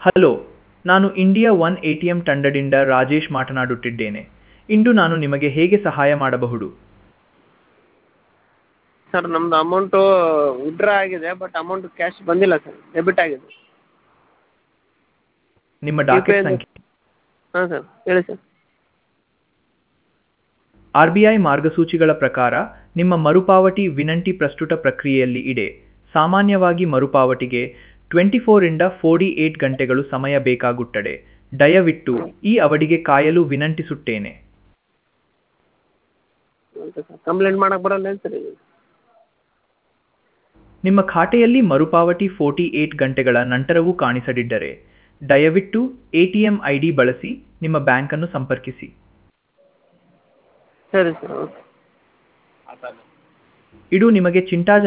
hello ನಾನು India one A T M ತಂಡದಿಂದ ರಾಜೇಶ್ ಮಾತನಾಡುತ್ತಿದ್ದೇನೆ ಇಂದು ನಾನು ನಿಮಗೆ ಹೇಗೆ ಸಹಾಯ ಮಾಡಬಹುದು ಸರ್ ನಮ್ಮದು ಅಮೌಂಟು ವಿಡ್ರಾ ಆಗಿದೆ ಬಟ್ ಅಮೌಂಟ್ ಕ್ಯಾಶ್ ಬಂದಿಲ್ಲ ಸರ್ ಡೆಬಿಟ್ ಆಗಿದೆ ನಿಮ್ಮ ಡಾಕೆಟ್ UPI ಸಂಖ್ಯೆ ಹಾಂ ಸರ್ ಹೇಳಿ ಸರ್ ಆರ್ ಬಿ ಐ ಮಾರ್ಗಸೂಚಿಗಳ ಪ್ರಕಾರ ನಿಮ್ಮ ಮರುಪಾವತಿ ವಿನಂತಿ ಪ್ರಸ್ತುತ ಪ್ರಕ್ರಿಯೆಯಲ್ಲಿ ಇದೆ ಸಾಮಾನ್ಯವಾಗಿ ಮರುಪಾವತಿಗೆ ಟ್ವೆಂಟಿ ಫೋರಿಂದ ಫೋರ್ಟಿ ಏಟ್ ಗಂಟೆಗಳು ಸಮಯ ಬೇಕಾಗುತ್ತದೆ ದಯವಿಟ್ಟು ಈ ಅವಧಿಗೆ ಕಾಯಲು ವಿನಂತಿಸುತ್ತೇನೆ ಓಕೆ ಸರ್ ಕಂಪ್ಲೇಂಟ್ ಮಾಡಕ್ಕೆ ಬರಲ್ಲ ಏನು ಸರ್ ಈಗ ನಿಮ್ಮ ಖಾತೆಯಲ್ಲಿ ಮರುಪಾವತಿ ಫೋರ್ಟಿ ಏಟ್ ಗಂಟೆಗಳ ನಂತರವೂ ಕಾಣಿಸದಿದ್ದರೆ ದಯವಿಟ್ಟು A T M I D ಬಳಸಿ ನಿಮ್ಮ ಬ್ಯಾಂಕನ್ನು ಸಂಪರ್ಕಿಸಿ ಸರಿ ಸರ್ ಓಕೆ ಇದು ನಿಮಗೆ ಚಿಂತಾಜ